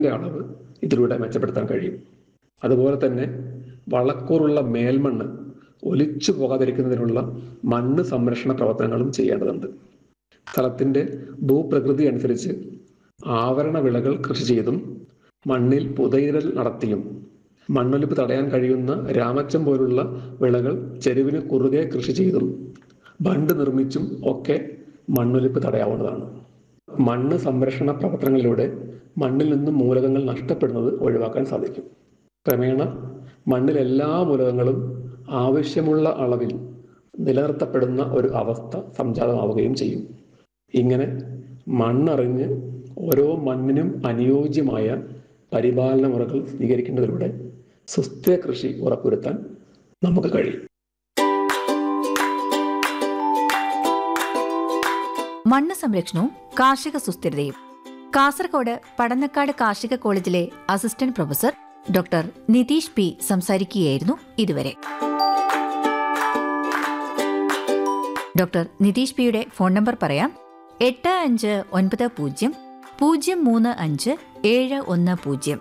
അളവ് ഇതിലൂടെ മെച്ചപ്പെടുത്താൻ കഴിയും അതുപോലെ തന്നെ വളക്കൂറുള്ള മേൽമണ്ണ് ഒലിച്ചു പോകാതിരിക്കുന്നതിനുള്ള മണ്ണ് സംരക്ഷണ പ്രവർത്തനങ്ങളും ചെയ്യേണ്ടതുണ്ട് സ്ഥലത്തിന്റെ ഭൂപ്രകൃതി അനുസരിച്ച് ആവരണ വിളകൾ കൃഷി ചെയ്തും മണ്ണിൽ പുതയിടൽ നടത്തിയും മണ്ണൊലിപ്പ് തടയാൻ കഴിയുന്ന രാമച്ചം പോലുള്ള വിളകൾ ചെരുവിന് കുറുകെ കൃഷി ചെയ്തും ബണ്ട് നിർമ്മിച്ചും ഒക്കെ മണ്ണൊലിപ്പ് തടയാവുന്നതാണ് മണ്ണ് സംരക്ഷണ പ്രവർത്തനങ്ങളിലൂടെ മണ്ണിൽ നിന്നും മൂലകങ്ങൾ നഷ്ടപ്പെടുന്നത് ഒഴിവാക്കാൻ സാധിക്കും ക്രമേണ മണ്ണിൽ എല്ലാ മൂലകങ്ങളും ആവശ്യമുള്ള അളവിൽ നിലനിർത്തപ്പെടുന്ന ഒരു അവസ്ഥ സംജാതമാവുകയും ചെയ്യും ഇങ്ങനെ മണ്ണറിഞ്ഞ് ഓരോ മണ്ണിനും അനുയോജ്യമായ പരിപാലന മുറകൾ സ്വീകരിക്കുന്നതിലൂടെ സുസ്ഥിര കൃഷി ഉറപ്പുവരുത്താൻ നമുക്ക് കഴിയും മണ്ണ് സംരക്ഷണവും കാർഷിക സുസ്ഥിരതയും കാസർഗോഡ് പടന്നക്കാട് കാർഷിക കോളേജിലെ assistant professor doctor Nitheesh P സംസാരിക്കുകയായിരുന്നു ഇതുവരെ ഡോക്ടർ നിതീഷ് പിയുടെ ഫോൺ നമ്പർ പറയാം എട്ട് അഞ്ച് ഒൻപത് പൂജ്യം പൂജ്യം മൂന്ന് അഞ്ച് ഏഴ് ഒന്ന് പൂജ്യം